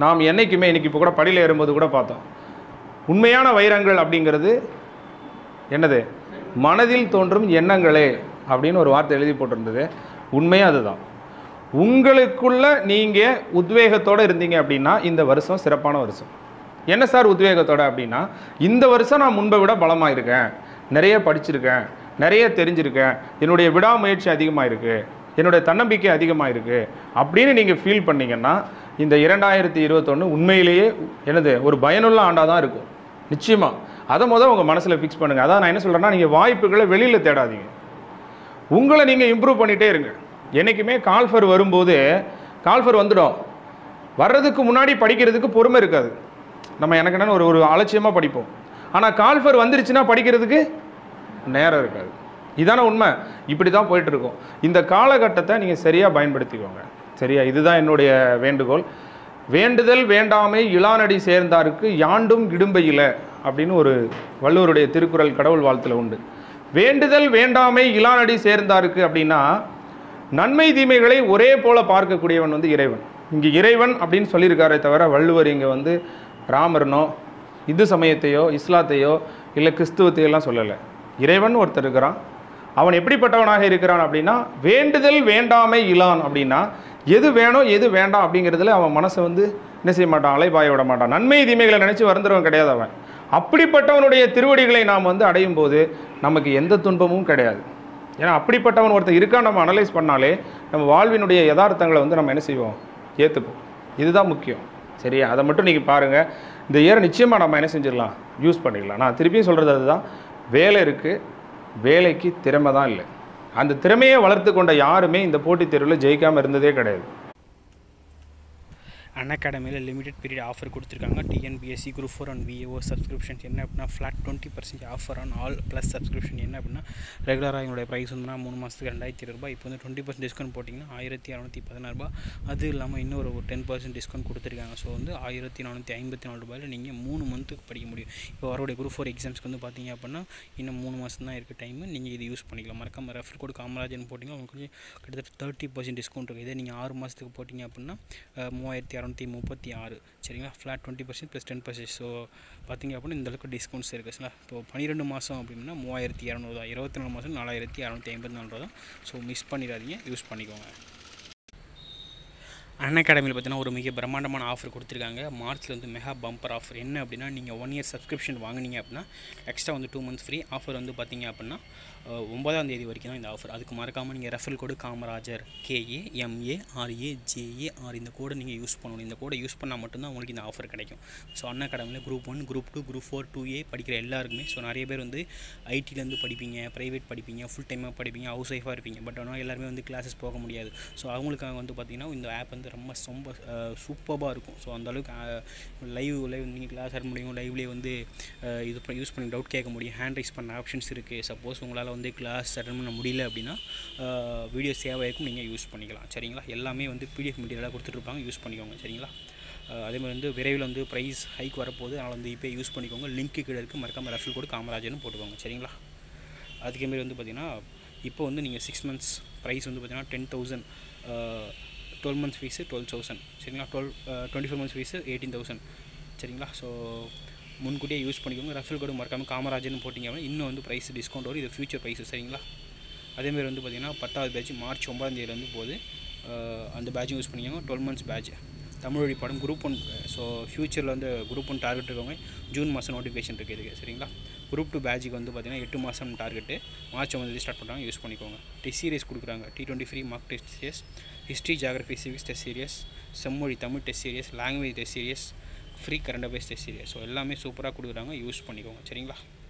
நாம் என்னைக்குமே இன்னைக்கு இப்போ கூட படியில் ஏறும்போது கூட பார்த்தோம் உண்மையான வைரங்கள் அப்படிங்கிறது என்னது மனதில் தோன்றும் எண்ணங்களே அப்படின்னு ஒரு வார்த்தை எழுதி போட்டிருந்தது உண்மையாக அதுதான் உங்களுக்குள்ள நீங்கள் உத்வேகத்தோடு இருந்தீங்க அப்படின்னா இந்த வருஷம் சிறப்பான வருஷம் என்ன சார் உத்வேகத்தோட அப்படின்னா இந்த வருஷம் நான் முன்பை விட பலமாக இருக்கேன் நிறைய படிச்சிருக்கேன் நிறைய தெரிஞ்சிருக்கேன் என்னுடைய விடாமுயற்சி அதிகமாக இருக்குது என்னுடைய தன்னம்பிக்கை அதிகமாக இருக்குது அப்படின்னு நீங்கள் ஃபீல் பண்ணீங்கன்னா இந்த இரண்டாயிரத்தி இருபத்தொன்று உண்மையிலேயே என்னது ஒரு பயனுள்ள ஆண்டாக தான் இருக்கும் நிச்சயமாக அதை முதல் உங்கள் மனசில் ஃபிக்ஸ் பண்ணுங்கள் அதான் நான் என்ன சொல்கிறேன்னா நீங்கள் வாய்ப்புகளை வெளியில் தேடாதீங்க உங்களை நீங்கள் இம்ப்ரூவ் பண்ணிகிட்டே இருங்க என்றைக்குமே கால்ஃபர் வரும்போது கால்ஃபர் வந்துடும் வர்றதுக்கு முன்னாடி படிக்கிறதுக்கு பொறுமை இருக்காது நம்ம எனக்கு என்னன்னு ஒரு ஒரு அலட்சியமாக படிப்போம் ஆனால் கால்ஃபர் வந்துருச்சுன்னா படிக்கிறதுக்கு நேரம் இருக்காது இதான உண்மை இப்படி தான் போயிட்டு இருக்கோம் இந்த காலகட்டத்தை நீங்கள் சரியாக பயன்படுத்திக்கோங்க சரியா இதுதான் என்னுடைய வேண்டுகோள் வேண்டுதல் வேண்டாமை இளானடி சேர்ந்தாருக்கு யாண்டும் இடும்பையில அப்படின்னு ஒரு வள்ளுவருடைய திருக்குறள் கடவுள் வாழ்த்துல உண்டு வேண்டுதல் வேண்டாமை இளானடி சேர்ந்தாருக்கு அப்படின்னா நன்மை தீமைகளை ஒரே போல பார்க்கக்கூடியவன் வந்து இறைவன் இங்கே இறைவன் அப்படின்னு சொல்லியிருக்காரே தவிர வள்ளுவர் இங்கே வந்து ராமர்னோ இந்து சமயத்தையோ இஸ்லாத்தையோ இல்லை கிறிஸ்துவத்தையோ எல்லாம் சொல்லலை இறைவன் ஒருத்தர் இருக்கிறான் அவன் எப்படிப்பட்டவனாக இருக்கிறான் அப்படின்னா வேண்டுதல் வேண்டாமை இலான் அப்படின்னா எது வேணும் எது வேண்டாம் அப்படிங்கிறதுல அவன் மனசை வந்து என்ன செய்ய மாட்டான் அலைபாய விட மாட்டான் நன்மை தீமைகளை நினச்சி வருந்துறவன் கிடையாது அவன் அப்படிப்பட்டவனுடைய திருவடிகளை நாம் வந்து அடையும் போது நமக்கு எந்த துன்பமும் கிடையாது ஏன்னா அப்படிப்பட்டவன் ஒருத்தன் இருக்கான் நம்ம அனலைஸ் பண்ணாலே நம்ம வாழ்வினுடைய யதார்த்தங்களை வந்து நம்ம என்ன செய்வோம் ஏற்றுப்போம் இதுதான் முக்கியம் சரியா அதை மட்டும் நீங்கள் பாருங்கள் இந்த இயரை நிச்சயமாக நம்ம என்ன செஞ்சிடலாம் யூஸ் பண்ணிக்கலாம் நான் திருப்பியும் சொல்கிறது அதுதான் வேலை இருக்குது வேலைக்கு திறமை தான் இல்லை அந்த திறமையை வளர்த்து கொண்ட யாருமே இந்த போட்டித் தேர்வில் ஜெயிக்காமல் இருந்ததே கிடையாது அன் அகாடமியில் லிமிடெட் பீரியட் ஆஃபர் கொடுத்துருக்காங்க TNPSC group four and VAO subscriptions என்ன அப்படின்னா flat twenty percent offer on all plus subscription என்ன அப்படின்னா ரெகுலராக எங்களுடைய ப்ரைஸ் வந்து மூணு மாதத்துக்கு ரெண்டாயிரத்தி இருபது ரூபாய் இப்போ வந்து டுவெண்ட்டி பர்சன்ட் டிஸ்கவுண்ட் போட்டிங்கன்னா ஆயிரத்தி இரநூத்தி பதினாறுபா அது இல்லாமல் இன்னொரு ஒரு டென் பர்சன்ட் டிஸ்கவுண்ட் கொடுத்துருக்காங்க ஸோ வந்து ஆயிரத்தி நானூற்றி ஐம்பத்தி நாலு ரூபாயில் நீங்கள் மூணு மந்த்துக்கு படிக்க முடியும் இப்போ வரக்கூடிய குரூப் ஃபோர் எக்ஸாம்ஸ்க்கு வந்து பார்த்தீங்க அப்படின்னா இன்னும் மூணு மாதம் தான் இருக்குது டைம் நீங்கள் இது யூஸ் பண்ணிக்கலாம் மறக்காம ரெஃபர் கோட் காமராஜன் போட்டிங்கன்னா உங்களுக்கு கிட்டத்தட்ட தேர்ட்டி பர்சன்ட் டிஸ்கவுண்ட் இருக்குது இதே நீங்கள் ஆறு மாதத்துக்கு போட்டிங்க அப்படின்னா அஹ், மூவாயிரத்தி இரநூத்தி முப்பத்தி ஆறு சரிங்களா flat twenty percent plus ten percent so பார்த்தீங்க அப்படின்னா இந்த அளவுக்கு டிஸ்கவுண்ட்ஸ் இருக்குது சரிங்களா இப்போ பன்னிரெண்டு மாதம் அப்படின்னா மூவாயிரத்தி இரநூறு தான் இருபத்தி நாலு மாதம் நாலாயிரத்தி இரநூத்தி ஐம்பத்தி நாலு ரூபா தான் ஸோ மிஸ் பண்ணிடாதீங்க யூஸ் பண்ணிக்கோங்க அன் அகாடமியில் பார்த்தீங்கன்னா ஒரு மிக பிரம்மாண்டமான ஆஃபர் கொடுத்துருக்காங்க மார்ச்சில் வந்து மெகா பம்பர் ஆஃபர் என்ன அப்படின்னா நீங்கள் ஒன் இயர் சப்ஸ்கிரிப்ஷன் வாங்குனீங்க அப்படின்னா எக்ஸ்ட்ரா வந்து டூ மந்த்ஸ் ஃப்ரீ ஆஃபர் வந்து பார்த்தீங்க அப்படின்னா அஹ், ஒன்பதாம் தேதி வரைக்கும் தான் இந்த ஆஃபர் அதுக்கு மறக்காமல் நீங்கள் referral code Kamarajar K A M A R A J A R இந்த கோடை நீங்கள் யூஸ் பண்ணணும் இந்த கோடை யூஸ் பண்ணால் மட்டும்தான் உங்களுக்கு இந்த ஆஃபர் கிடைக்கும் ஸோ அன் அகாடமியில் group one group two group four two A படிக்கிற எல்லாருக்குமே ஸோ நிறைய பேர் வந்து ஐடிலேருந்து படிப்பீங்க ப்ரைவேட் படிப்பீங்க ஃபுல் டைமாக படிப்பீங்க ஹவுஸ் ஒய்ஃபாக இருப்பீங்க பட் ஆனால் எல்லாருமே வந்து கிளாஸஸ் போக முடியாது ஸோ அவங்களுக்காக வந்து பார்த்திங்கன்னா இந்த ஆப் வந்து ரொம்ப ரொம்ப சூப்பராக இருக்கும் ஸோ அந்த அளவுக்கு லைவ் லைவ் நீங்கள் கிளாஸ் அட் முடியும் லைவ்லேயே வந்து அஹ், இது பண்ணி யூஸ் பண்ணி டவுட் கேட்க முடியும் ஹேண்ட் ரைஸ் பண்ண ஆப்ஷன்ஸ் இருக்குது சப்போஸ் உங்களால் வந்து கிளாஸ் அட்டன் பண்ண முடியல அப்படின்னா வீடியோ சேவ் ஆகிருக்கும் நீங்கள் யூஸ் பண்ணிக்கலாம் சரிங்களா எல்லாமே வந்து பிடிஎஃப் மெட்டீரியலாக கொடுத்துட்ருப்பாங்க யூஸ் பண்ணிக்கோங்க சரிங்களா அஹ், அதே மாதிரி வந்து விரைவில் வந்து ப்ரைஸ் ஹைக் வரப்போகுது அதனால் வந்து இப்போ யூஸ் பண்ணிக்கோங்க லிங்க்கு கீழே இருக்குது மறக்காமல் ரெஃபல் கோடு காமராஜர்னு போட்டுக்கோங்க சரிங்களா அதுக்கே மாதிரி வந்து பார்த்திங்கன்னா இப்போ வந்து நீங்கள் சிக்ஸ் மந்த்ஸ் ப்ரைஸ் வந்து பார்த்தீங்கன்னா ten thousand twelve months fees twelve thousand சரிங்களா twelve twenty four months fees eighteen thousand சரிங்களா ஸோ முன்கூட்டியே யூஸ் பண்ணிக்கோங்க ரெஃபல் கோடு மறக்காமல் காமராஜர்னு போட்டிங்க அப்படின்னா இன்னும் வந்து ப்ரைஸ் டிஸ்கவுண்ட் வரும் இது ஃபியூச்சர் ப்ரைஸு சரிங்களா அதேமாதிரி வந்து பார்த்திங்கன்னா பத்தாவது பேட்ச் மார்ச் ஒன்பதாம் தேதி வந்து போகுது அஹ் அந்த பேட்சும் யூஸ் பண்ணிக்கோங்க டுவெல் மந்த்ஸ் பேட்ச் தமிழ் வழி பாடம் குரூப் ஒன் ஸோ ஃப்யூச்சரில் வந்து குரூப் ஒன் டார்கெட் இருக்கவங்க ஜூன் மாதம் நோட்டிஃபிகேஷன் இருக்குது இதுக்கு சரிங்களா குரூப் டூ பேட்சுக்கு வந்து பார்த்திங்கன்னா எட்டு மாதம் டார்கெட்டு மார்ச் ஒன்பது ஸ்டார்ட் பண்ணுறாங்க யூஸ் பண்ணிக்கோங்க டெஸ்ட் சீரியஸ் கொடுக்குறாங்க T twenty free mark test series history geography civics test series செம்மொழி Tamil test series language test series free current affairs test series so எல்லாமே சூப்பராக கொடுக்குறாங்க யூஸ் பண்ணிக்கோங்க சரிங்களா